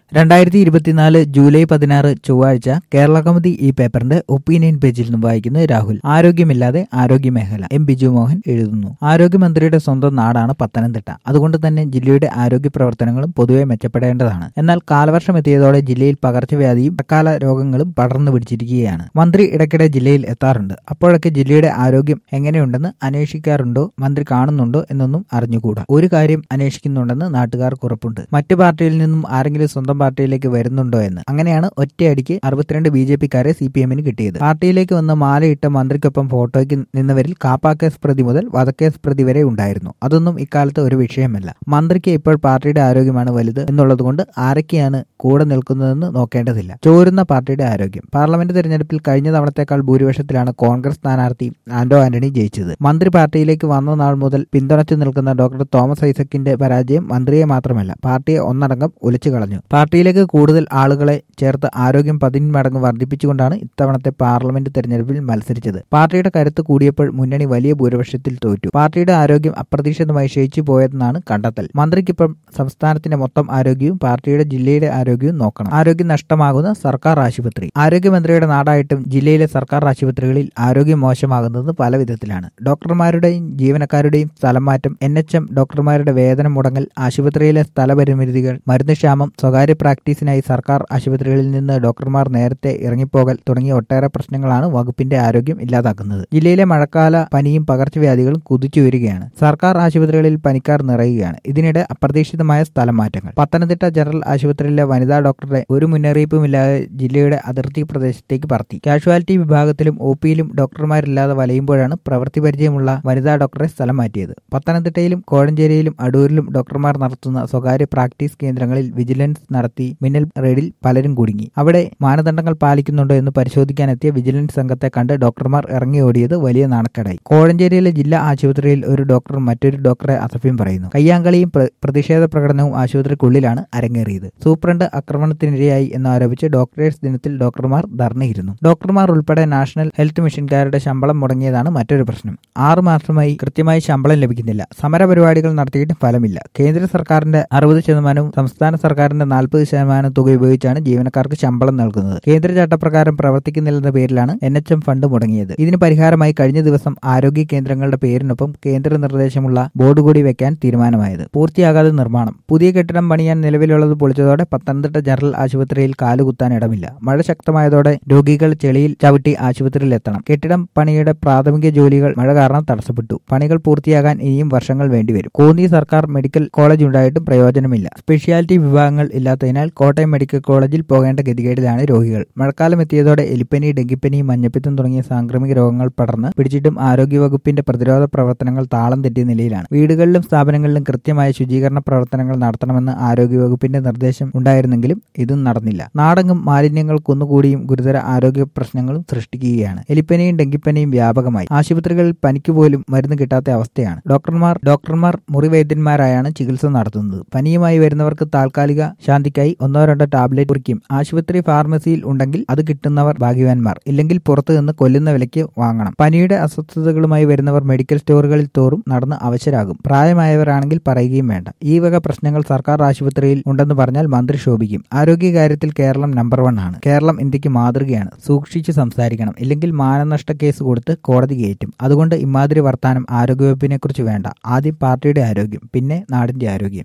രണ്ടായിരത്തി ഇരുപത്തിനാല് ജൂലൈ പതിനാറ് ചൊവ്വാഴ്ച കേരള കൗമുദി ഈ പേപ്പറിന്റെ ഒപ്പീനിയൻ പേജിൽ നിന്നും വായിക്കുന്നത് രാഹുൽ ആരോഗ്യമില്ലാതെ ആരോഗ്യമേഖല എം ബിജു മോഹൻ എഴുതുന്നു ആരോഗ്യമന്ത്രിയുടെ സ്വന്തം നാടാണ് പത്തനംതിട്ട അതുകൊണ്ട് തന്നെ ജില്ലയുടെ ആരോഗ്യ പ്രവർത്തനങ്ങളും പൊതുവെ മെച്ചപ്പെടേണ്ടതാണ് എന്നാൽ കാലവർഷം എത്തിയതോടെ ജില്ലയിൽ പകർച്ചവ്യാധിയും അക്കാല രോഗങ്ങളും പടർന്നു പിടിച്ചിരിക്കുകയാണ് മന്ത്രി ഇടയ്ക്കിടെ ജില്ലയിൽ എത്താറുണ്ട് അപ്പോഴൊക്കെ ജില്ലയുടെ ആരോഗ്യം എങ്ങനെയുണ്ടെന്ന് അന്വേഷിക്കാറുണ്ടോ മന്ത്രി കാണുന്നുണ്ടോ എന്നൊന്നും അറിഞ്ഞുകൂടാ ഒരു കാര്യം അന്വേഷിക്കുന്നുണ്ടെന്ന് നാട്ടുകാർക്ക് ഉറപ്പുണ്ട് മറ്റു പാർട്ടിയിൽ നിന്നും ആരെങ്കിലും സ്വന്തം പാർട്ടിയിലേക്ക് വരുന്നുണ്ടോ എന്ന് അങ്ങനെയാണ് ഒറ്റയടിക്ക് അറുപത്തിരണ്ട് ബി ജെ പിക്കാരെ സി പി എമ്മിന് കിട്ടിയത് പാർട്ടിയിലേക്ക് വന്ന് മാലയിട്ട മന്ത്രിക്കൊപ്പം ഫോട്ടോയ്ക്ക് നിന്നവരിൽ കാപ്പാക്കേസ് പ്രതി മുതൽ വധക്കേസ് പ്രതി വരെ ഉണ്ടായിരുന്നു അതൊന്നും ഇക്കാലത്ത് ഒരു വിഷയമല്ല മന്ത്രിക്ക് ഇപ്പോൾ പാർട്ടിയുടെ ആരോഗ്യമാണ് വലുത് എന്നുള്ളതുകൊണ്ട് ആരൊക്കെയാണ് കൂടെ നിൽക്കുന്നതെന്ന് നോക്കേണ്ടതില്ല ചോരുന്ന പാർട്ടിയുടെ ആരോഗ്യം പാർലമെന്റ് തെരഞ്ഞെടുപ്പിൽ കഴിഞ്ഞ തവണത്തേക്കാൾ ഭൂരിപക്ഷത്തിലാണ് കോൺഗ്രസ് സ്ഥാനാർത്ഥി ആന്റോ ആന്റണി ജയിച്ചത് മന്ത്രി പാർട്ടിയിലേക്ക് വന്ന നാൾ മുതൽ പിന്തുണച്ചു നിൽക്കുന്ന ഡോക്ടർ തോമസ് ഐസക്കിന്റെ പരാജയം മന്ത്രിയെ മാത്രമല്ല പാർട്ടിയെ ഒന്നടങ്കം ഒലിച്ചു കളഞ്ഞു പാർട്ടിയിലേക്ക് കൂടുതൽ ആളുകളെ ചേർത്ത് ആരോഗ്യം പതിന്മടങ്ങ് വർദ്ധിപ്പിച്ചുകൊണ്ടാണ് ഇത്തവണത്തെ പാർലമെന്റ് തെരഞ്ഞെടുപ്പിൽ മത്സരിച്ചത് പാർട്ടിയുടെ കരുത്ത് കൂടിയപ്പോൾ മുന്നണി വലിയ ഭൂരിപക്ഷത്തിൽ തോറ്റു പാർട്ടിയുടെ ആരോഗ്യം അപ്രതീക്ഷിതമായി ക്ഷയിച്ചു പോയതെന്നാണ് കണ്ടെത്തൽ മന്ത്രിക്കിപ്പം സംസ്ഥാനത്തിന്റെ മൊത്തം ആരോഗ്യവും പാർട്ടിയുടെ ജില്ലയുടെ ആരോഗ്യവും നോക്കണം ആരോഗ്യം നഷ്ടമാകുന്ന സർക്കാർ ആശുപത്രി ആരോഗ്യമന്ത്രിയുടെ നാടായിട്ടും ജില്ലയിലെ സർക്കാർ ആശുപത്രികളിൽ ആരോഗ്യം മോശമാകുന്നത് പല വിധത്തിലാണ് ഡോക്ടർമാരുടെയും ജീവനക്കാരുടെയും സ്ഥലം മാറ്റം എൻ എച്ച് എം ഡോക്ടർമാരുടെ വേതനം മുടങ്ങൽ ആശുപത്രിയിലെ സ്ഥലപരിമിതികൾ മരുന്നുക്ഷാമം സ്വകാര്യ പ്രാക്ടീസിനായി സർക്കാർ ആശുപത്രികളിൽ നിന്ന് ഡോക്ടർമാർ നേരത്തെ ഇറങ്ങിപ്പോകൽ തുടങ്ങിയ ഒട്ടേറെ പ്രശ്നങ്ങളാണ് വകുപ്പിന്റെ ആരോഗ്യം ഇല്ലാതാക്കുന്നത് ജില്ലയിലെ മഴക്കാല പനിയും പകർച്ചവ്യാധികളും കുതിച്ചുയരുകയാണ് സർക്കാർ ആശുപത്രികളിൽ പനിക്കാർ നിറയുകയാണ് ഇതിനിടെ അപ്രതീക്ഷിതമായ സ്ഥലം മാറ്റങ്ങൾ പത്തനംതിട്ട ജനറൽ ആശുപത്രിയിലെ വനിതാ ഡോക്ടറെ ഒരു മുന്നറിയിപ്പുമില്ലാതെ ജില്ലയുടെ അതിർത്തി പ്രദേശത്തേക്ക് പറത്തി കാഷ്വാലിറ്റി വിഭാഗത്തിലും ഒ പിയിലും ഡോക്ടർമാരില്ലാതെ വലയുമ്പോഴാണ് പ്രവൃത്തി പരിചയമുള്ള വനിതാ ഡോക്ടറെ സ്ഥലം മാറ്റിയത് പത്തനംതിട്ടയിലും കോഴഞ്ചേരിയിലും അടൂരിലും ഡോക്ടർമാർ നടത്തുന്ന സ്വകാര്യ പ്രാക്ടീസ് കേന്ദ്രങ്ങളിൽ വിജിലൻസ് നടത്തി മിന്നൽ റെയ്ഡിൽ പലരും കുടുങ്ങി അവിടെ മാനദണ്ഡങ്ങൾ പാലിക്കുന്നുണ്ടോ എന്ന് പരിശോധിക്കാനെത്തിയ വിജിലൻസ് സംഘത്തെ കണ്ട് ഡോക്ടർമാർ ഇറങ്ങി ഓടിയത് വലിയ നാണക്കേടായി കോഴഞ്ചേരിയിലെ ജില്ലാ ആശുപത്രിയിൽ ഒരു ഡോക്ടർ മറ്റൊരു ഡോക്ടറെ അസഭ്യം പറയുന്നു കയ്യാങ്കളിയും പ്ര- പ്രതിഷേധ പ്രകടനവും ആശുപത്രിക്കുള്ളിലാണ് അരങ്ങേറിയത് സൂപ്രണ്ട് ആക്രമണത്തിനിരയായി എന്നാരോപിച്ച് ഡോക്ടേഴ്സ് ദിനത്തിൽ ഡോക്ടർമാർ ധർണയിരുന്നു ഡോക്ടർമാർ ഉൾപ്പെടെ നാഷണൽ ഹെൽത്ത് മിഷൻകാരുടെ ശമ്പളം മുടങ്ങിയതാണ് മറ്റൊരു പ്രശ്നം ആറു മാസമായി കൃത്യമായി ശമ്പളം ലഭിക്കുന്നില്ല സമരപരിപാടികൾ നടത്തിയിട്ടും ഫലമില്ല കേന്ദ്ര സർക്കാരിന്റെ അറുപത് ശതമാനവും സംസ്ഥാന സർക്കാരിന്റെ നാൽപ്പത് ശതമാനം തുക ഉപയോഗിച്ചാണ് ജീവനക്കാർക്ക് ശമ്പളം നൽകുന്നത് കേന്ദ്ര ചട്ടപ്രകാരം പ്രവർത്തിക്കുന്നില്ലെന്ന പേരിലാണ് എൻ എച്ച് എം ഫണ്ട് മുടങ്ങിയത് ഇതിന് പരിഹാരമായി കഴിഞ്ഞ ദിവസം ആരോഗ്യ കേന്ദ്രങ്ങളുടെ പേരിനൊപ്പം കേന്ദ്ര നിർദ്ദേശമുള്ള ബോർഡ് കൂടി വെക്കാൻ തീരുമാനമായത് പൂർത്തിയാകാതെ നിർമ്മാണം പുതിയ കെട്ടിടം പണിയാൻ നിലവിലുള്ളത് പൊളിച്ചതോടെ പത്തനംതിട്ട ജനറൽ ആശുപത്രിയിൽ കാലുകുത്താൻ ഇടമില്ല മഴ ശക്തമായതോടെ രോഗികൾ ചെളിയിൽ ചവിട്ടി ആശുപത്രിയിൽ എത്തണം കെട്ടിടം പണിയുടെ പ്രാഥമിക ജോലികൾ മഴ കാരണം തടസ്സപ്പെട്ടു പണികൾ പൂർത്തിയാകാൻ ഇനിയും വർഷങ്ങൾ വേണ്ടിവരും കോന്നി സർക്കാർ മെഡിക്കൽ കോളേജ് ഉണ്ടായിട്ടും പ്രയോജനമില്ല സ്പെഷ്യാലിറ്റി വിഭാഗങ്ങൾ ഇല്ലാത്തതിനാൽ കോട്ടയം മെഡിക്കൽ കോളേജിൽ പോകേണ്ട ഗതികേടിലാണ് രോഗികൾ മഴക്കാലം എത്തിയതോടെ എലിപ്പനി ഡെങ്കിപ്പനി മഞ്ഞപ്പിത്തം തുടങ്ങിയ സാംക്രമിക രോഗങ്ങൾ പടർന്ന് പിടിച്ചിട്ടും ആരോഗ്യവകുപ്പിന്റെ പ്രതിരോധ പ്രവർത്തനങ്ങൾ താളം തെറ്റിയ നിലയിലാണ് വീടുകളിലും സ്ഥാപനങ്ങളിലും കൃത്യമായ ശുചീകരണ പ്രവർത്തനങ്ങൾ നടത്തണമെന്ന് ആരോഗ്യവകുപ്പിന്റെ നിർദ്ദേശം ഉണ്ടായിരുന്നെങ്കിലും ഇതും നടന്നില്ല നാടെങ്ങും മാലിന്യങ്ങൾ കുന്നുകൂടിയും ഗുരുതര ആരോഗ്യ പ്രശ്നങ്ങളും സൃഷ്ടിക്കുകയാണ് എലിപ്പനിയും ഡെങ്കിപ്പനിയും വ്യാപകമായി ആശുപത്രികളിൽ പനിക്ക് പോലും മരുന്ന് കിട്ടാത്ത അവസ്ഥയാണ് ഡോക്ടർമാർ ഡോക്ടർമാർ മുറിവൈദ്യന്മാരായാണ് ചികിത്സ നടത്തുന്നത് പനിയുമായി വരുന്നവർക്ക് താൽക്കാലിക ശാന്തിക്കായി ഒന്നോ രണ്ടോ ടാബ്ലറ്റ് കുറിക്കും ആശുപത്രി ഫാർമസിയിൽ ഉണ്ടെങ്കിൽ അത് കിട്ടുന്നവർ ഭാഗ്യവാന്മാർ ഇല്ലെങ്കിൽ പുറത്തു നിന്ന് കൊല്ലുന്ന വിലയ്ക്ക് വാങ്ങണം പനിയുടെ അസ്വസ്ഥതകളുമായി വരുന്നവർ മെഡിക്കൽ സ്റ്റോറുകളിൽ തോറും നടന്ന് അവശരാകും പ്രായമായവരാണെങ്കിൽ പറയുകയും വേണ്ട ഈ വക പ്രശ്നങ്ങൾ സർക്കാർ ആശുപത്രിയിൽ ഉണ്ടെന്ന് പറഞ്ഞാൽ മന്ത്രി ശോഭിക്കും ആരോഗ്യകാര്യത്തിൽ കേരളം നമ്പർ വൺ ആണ് കേരളം ഇന്ത്യക്ക് മാതൃകയാണ് സൂക്ഷിച്ച് സംസാരിക്കണം ഇല്ലെങ്കിൽ മാനനഷ്ട കേസ് കൊടുത്ത് കോടതി കയറ്റും അതുകൊണ്ട് ഇമാതിരി വർത്താനം ആരോഗ്യവകുപ്പിനെ കുറിച്ച് വേണ്ട ആദ്യം പാർട്ടിയുടെ ആരോഗ്യം പിന്നെ നാടിന്റെ ആരോഗ്യം